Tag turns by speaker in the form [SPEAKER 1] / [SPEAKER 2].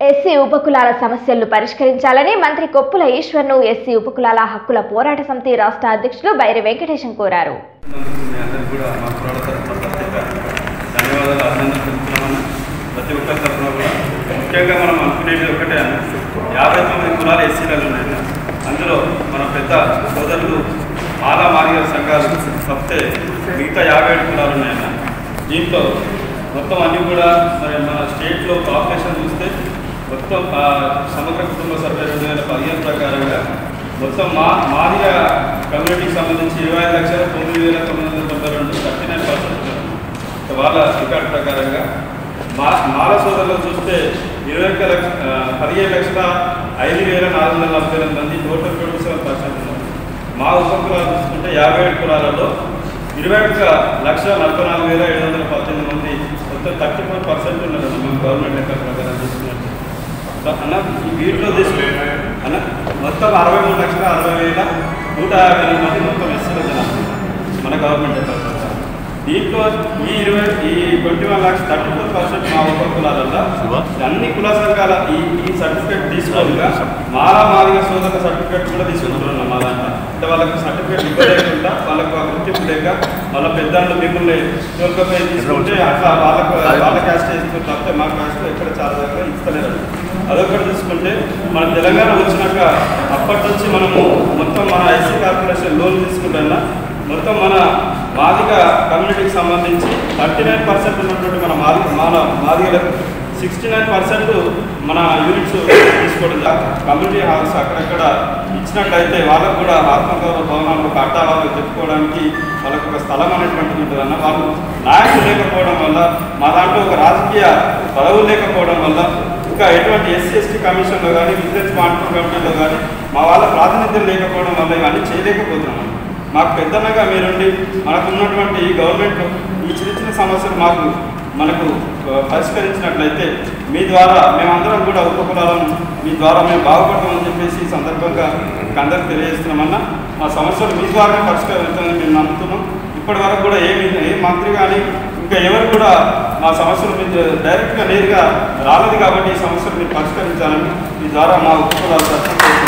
[SPEAKER 1] SC ఉపకులాల సమస్యలను పరిష్కరించాలని మంత్రి కొప్పుల ఈశ్వర్ను ఎస్సీ ఉపకులాల హక్కుల పోరాట సమితి రాష్ట్ర అధ్యక్షులు బైరి వెంకటేశం కోరారు
[SPEAKER 2] మీ అందరికీ కూడా మా కులాల తరఫున ప్రత్యేక ధన్యవాదాలు అభినందనలు తెలుపుతున్నామని ప్రతి ఒక్కరి తరఫున కూడా ముఖ్యంగా మనం అనుకునేది ఒకటే అన్న యాభై తొమ్మిది కులాలు ఎస్సీలలో ఉన్నాయి అందులో మన పెద్ద సోదరులు మాలా మాదిగల సంఘాలు తప్పితే మిగతా యాభై ఏడు కులాలు ఉన్నాయన్న దీంట్లో మొత్తం అన్నీ కూడా మరి మన స్టేట్లో పాపులేషన్ చూస్తే మొత్తం ఆ, సమగ్ర కుటుంబ సర్వే రెండు వేల పదిహేను ప్రకారంగా మొత్తం మా మాదిగ కమ్యూనిటీకి సంబంధించి ఇరవై ఐదు లక్షల తొమ్మిది వేల తొమ్మిది వందల తొంభై రెండు థర్టీ నైన్ పర్సెంట్ వాళ్ళ రికార్డ్ ప్రకారంగా మా మాల సోదరులు చూస్తే ఇరవై ఒక్క లక్ష ఆ, పదిహేను లక్షల ఐదు వేల నాలుగు వందల నలభై ఎనిమిది మంది టోటల్ ట్వంటీ సెవెన్ పర్సెంట్ ఉన్నారు మా ఉపకులాలు చూసుకుంటే యాభై ఏడు కులాలలో ఇరవై ఒక్క లక్ష నలభై నాలుగు వేల ఏడు వందల పద్దెనిమిది మంది మొత్తం థర్టీ ఫోర్ పర్సెంట్ ఉన్నారు మనం గవర్నమెంట్ లెక్కల ప్రకారం చూసుకున్నట్టు అన్న ఈ వీటిలో తీసుకు అన్న మొత్తం అరవై మూడు లక్షల అరవై వేల నూట యాభై ఎనిమిది మంది మొత్తం ఎస్సీలో జనాలు మన గవర్నమెంట్ లెక్కల ప్రకారం దీంట్లో ఈ ఇరవై ఈ twenty one lakhs thirty four percent మా ఉప కులాలలో అన్ని కుల సంఘాల ఈ ఈ సర్టిఫికేట్ తీసుకోగా మాలా మాదిగ సోదర సర్టిఫికేట్ కూడా తీసుకుంటున్నాం మా దాంట్లో అంటే వాళ్ళకి సర్టిఫికేట్ ఇవ్వలేకుండా వాళ్ళకు ఆ గుర్తింపు లేక వాళ్ళ పెద్దలు మిమ్మల్ని తోలుకపోయి తీసుకుంటే అట్లా వాళ్ళకు వాళ్ళ క్యాస్ట్ ఇస్తుంది తప్పితే మా క్యాస్ట్ ఎక్కడ చాలా దగ్గర ఇస్తలేరు అదొకటి చూసుకుంటే మన తెలంగాణ వచ్చినాక అప్పటి నుంచి మనము మొత్తం మన ఐసీ కార్పొరేషన్ లోన్ తీసుకుంటున్నా మొత్తం మన మాదిగ కమ్యూనిటీకి సంబంధించి థర్టీ నైన్ పర్సెంట్ ఉన్నటువంటి మన మాదిగ మన మాదిగలకు సిక్స్టీ నైన్ పర్సెంట్ మన యూనిట్స్ తీసుకోవడం కమ్యూనిటీ హాల్స్ అక్కడక్కడ ఇచ్చినట్లయితే వాళ్ళకు కూడా ఆత్మగౌరవ భవనాలు కట్టా వాళ్ళకి చెప్పుకోవడానికి వాళ్ళకు ఒక స్థలం అనేటువంటిది ఉంటుందన్న వాళ్ళు నాయకులు లేకపోవడం వల్ల మా దాంట్లో ఒక రాజకీయ పదవులు లేకపోవడం వల్ల ఇంకా ఎటువంటి ఎస్సీ ఎస్టీ కమిషన్లో కానీ విజిలెన్స్ మానిటరింగ్ కమిటీలో కానీ మా వాళ్ళ ప్రాతినిధ్యం లేకపోవడం వల్ల ఇవన్నీ చేయలేకపోతున్నాం మాకు పెద్దన్నగా మీరుండి మనకు ఉన్నటువంటి ఈ గవర్నమెంట్ ఈ చిన్న చిన్న సమస్యలు మాకు మనకు ఆ, పరిష్కరించినట్లయితే మీ ద్వారా మేమందరం కూడా ఉపకులాలను మీ ద్వారా మేము బాగుపడతామని చెప్పేసి ఈ సందర్భంగా మీకు అందరికి తెలియజేస్తున్నామన్నా మా సమస్యలు మీ ద్వారా పరిష్కరించాలని మేము నమ్ముతున్నాం ఇప్పటి వరకు కూడా ఏమి ఏ మంత్రి కానీ ఇంకా ఎవరు కూడా మా సమస్యలు మీరు డైరెక్ట్గా నేరుగా రాలేదు కాబట్టి ఈ సమస్యలు మీరు పరిష్కరించాలని మీ ద్వారా మా ఉపకులాలు